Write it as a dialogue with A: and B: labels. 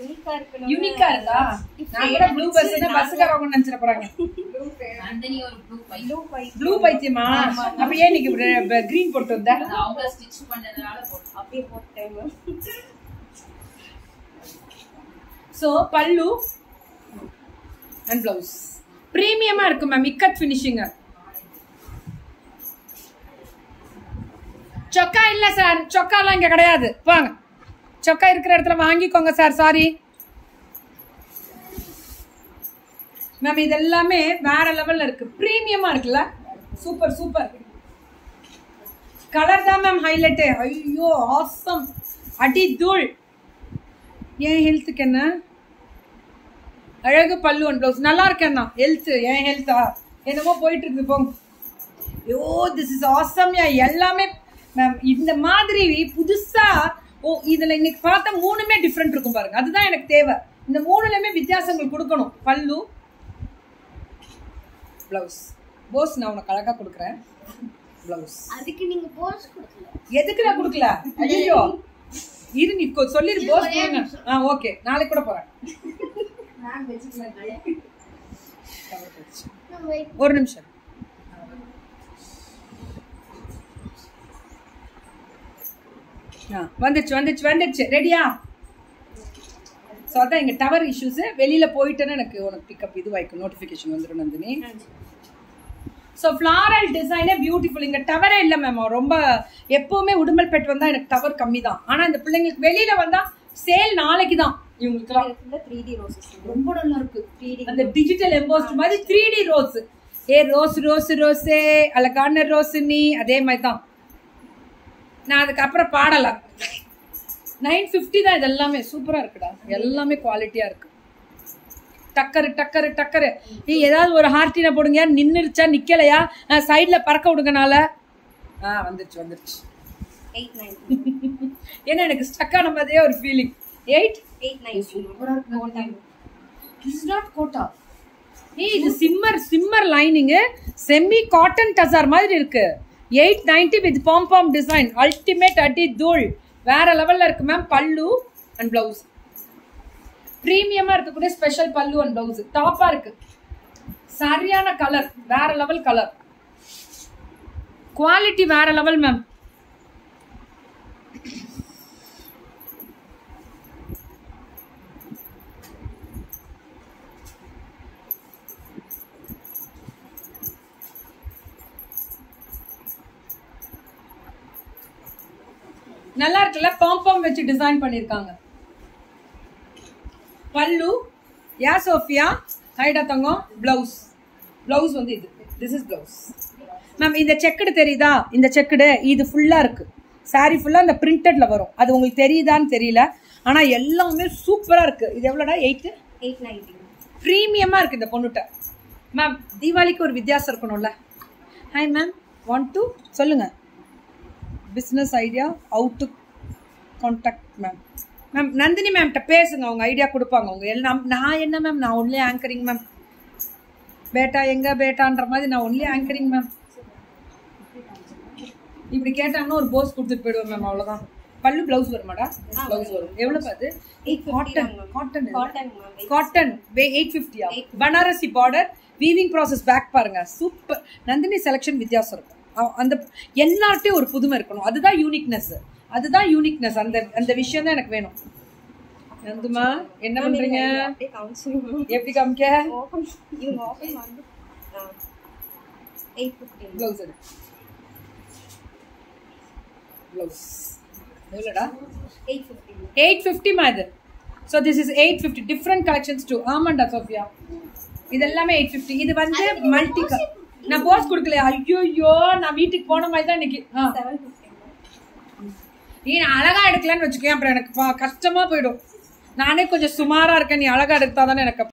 A: யூனிக்கா இருக்கணும்
B: யூனிக்கா இருக்கா நான் கூட ப்ளூ பஸ் பஸ்ஸுக்காரவங்க நினைச்சிட போறாங்க
C: நந்தினி ஒரு ப்ளூ பை
A: ப்ளூ ஒயிட்
B: ப்ளூ பைத்தியமா அப்ப ஏன் இன்னைக்கு கிரீன் போட்டு வந்த
C: அது அவங்க ஸ்டிச் பண்ணதுனால போட்டோம்
A: அப்படியே போட்டேன் ma'am
B: so pallu and blouse பிரீமியமா இருக்கு மேம் இக்கட் ஃபினிஷிங் சொக்கா இல்ல சார் சொக்காலாம் இங்க கிடையாது வாங்க சொக்கா இருக்கிற இடத்துல வாங்கிக்கோங்க சார் சாரி மேம் இது எல்லாமே வேற லெவல்ல இருக்கு பிரீமியமா இருக்குல்ல சூப்பர் சூப்பர் கலர் தான் மேம் ஹைலைட்டு ஐயோ ஆசம் அடி தூள் என் ஹெல்த்துக்கு என்ன அழகு பல்லு ஒன் ப்ளவுஸ் நல்லா இருக்கேன் நான் ஹெல்த் என் ஹெல்த்தா என்னமோ போயிட்டு இருக்கு போங்க ஐயோ திஸ் இஸ் ஆசம் யா எல்லாமே மேம் இந்த மாதிரி புதுசா ஓ இதுல இன்னைக்கு பார்த்த மூணுமே டிஃப்ரெண்ட் இருக்கும் பாருங்க அதுதான் எனக்கு தேவை இந்த மூணுலயுமே வித்தியாசங்கள் கொடுக்கணும் பல்லு பிளவுஸ் போஸ் நான் உனக்கு அழகா கொடுக்குறேன் பிளவுஸ்
A: அதுக்கு நீங்க போஸ்ட் கொடுக்கல
B: எதுக்கு நான் கொடுக்கல ஐயோ இரு நீ கொ- சொல்லிரு போஸ் கொடுங்க ஆ ஓகே நாளைக்கு கூட போறேன்
A: மேம் வெஜிடபிள்
B: ஒரு நிமிஷம் ஆ வந்துச்சு வந்துச்சு வந்துச்சு ரெடியா ஸோ அதான் எங்கள் டவர் இஷ்யூஸ் வெளியில போயிட்டேன்னா எனக்கு உனக்கு பிக்கப் இது வாய்க்கும் நோட்டிஃபிகேஷன் வந்துடும் நந்தினி ஸோ ஃப்ளாரல் டிசைனே பியூட்டிஃபுல் இங்கே டவரே இல்லை மேம் ரொம்ப எப்பவுமே உடுமல்பேட் வந்தால் எனக்கு டவர் கம்மி தான் ஆனால் இந்த பிள்ளைங்களுக்கு வெளியில வந்தால் சேல் நாளைக்கு தான் இவங்களுக்குலாம்
A: த்ரீ டி ரோசஸ்
B: ரொம்ப நல்லா இருக்கு அந்த டிஜிட்டல் எம்போஸ்ட் மாதிரி three D rose a rose rose ரோஸே அழகான ரோஸ் நீ அதே மாதிரி தான் நான் அதுக்கப்புறம் பாடல நைன் ஃபிஃப்டி தான் இது எல்லாமே சூப்பரா இருக்குடா எல்லாமே குவாலிட்டியா இருக்கு டக்கரு டக்கரு டக்கரு ஏய் ஏதாவது ஒரு ஹார்ட்டின போடுங்க நின்னுருச்சா நிக்கலையா சைடுல பறக்க விடுங்கனால ஆ வந்துருச்சு வந்துருச்சு
A: எயிட் நைன்
B: ஏன்னா எனக்கு ஸ்டக் ஆன மாதிரியே ஒரு feeling eight
A: eight nine
B: is not gotta ஏய் இது shimmer shimmer lining semi cotton tussar மாதிரி இருக்கு eight ninety with pom pom design ultimate அடி தூள் வேற லெவல்ல இருக்கு மேம் பல்லு அண்ட் பிளவுஸ் பிரீமியமா இருக்கக்கூடிய ஸ்பெஷல் பல்லு அண்ட் பிளவுஸ் டாப்பா இருக்கு சரியான கலர் வேற லெவல் கலர் குவாலிட்டி வேற லெவல் மேம் நல்லா இருக்குல்ல பாம் வச்சு டிசைன் பண்ணிருக்காங்க பல்லு யா சோஃபியா ஹைடா தங்கம் பிளவுஸ் பிளவுஸ் வந்து இது திஸ் இஸ் பிளவுஸ் மேம் இந்த செக்குடு தெரியுதா இந்த செக்குடு இது ஃபுல்லா இருக்கு சாரி ஃபுல்லா இந்த பிரிண்டட்ல வரும் அது உங்களுக்கு தெரியுதான்னு தெரியல ஆனா எல்லாமே சூப்பரா இருக்கு இது எவ்வளோடா எயிட்டு
A: எயிட் நைன்டி
B: ப்ரீமியமா இருக்கு இந்த பொண்ணுட்ட மேம் தீபாவளிக்கு ஒரு வித்தியாசம் இருக்கணும்ல ஹாய் மேம் வாண்ட் டு சொல்லுங்க business idea out to contact ma'am ma'am Nandini மேம்கிட்ட பேசுங்க அவங்க ஐடியா கொடுப்பாங்க அவங்க எல்லாம் நான் என்ன மேம் நான் ஒன்லி ஆங்கரிங் மேம் பேட்டா எங்க பேட்டான்ற மாதிரி நான் ஒன்லி ஆங்கரிங் மேம் இப்படி கேட்டாங்கன்னா ஒரு போஸ் கொடுத்துட்டு போயிடுவேன் மேம் அவ்வளவுதான் பல்லு பிளவுஸ் வருமாடா பிளவுஸ் வரும் எவ்வளவு அது cotton cotton
A: cotton ma'am
B: cotton eight ஃபிஃப்டியா Banarasi border weaving process back பாருங்க சூப்பர் நந்தினி செலெக்ஷன் வித்தியாசம் இருக்கும் அ- அந்த எல்லார்ட்டையும் ஒரு புதுமை இருக்கணும் அதுதான் யூனிக்னஸ் அதுதான் யூனிக்னஸ் அந்த அந்த விஷயம் தான் எனக்கு வேணும் நந்துமா என்ன பண்றீங்க
A: அப்படியே காமிச்சிருங்க
B: எப்படி காமிக்க
A: ஓப்பன் இவங்க ஓப்பன் வந்து எயிட் ஃபிஃப்டி
B: ப்ளவுஸ் எடு ப்ளவுஸ் எவ்வளோடா
A: எயிட் ஃபிஃப்டி
B: எயிட் ஃபிஃப்டிமா இது so this is eight fifty different collections too ஆமாண்டா சோஃபியா இது எல்லாமே எயிட் ஃபிஃப்டி இது வந்து மல்டி நான் போஸ் கொடுக்கல ஐயோ நான் வீட்டுக்கு போன மாதிரி தான் இன்னைக்கு ஆ
A: செவன் ஃபிஃப்டி
B: நீ நான் அழகா எடுக்கலன்னு வச்சுக்கேன் அப்புறம் எனக்கு பா- கஷ்டமா போயிடும் நானே கொஞ்சம் சுமாரா இருக்கேன் நீ அழகா எடுத்தா தானே எனக்கு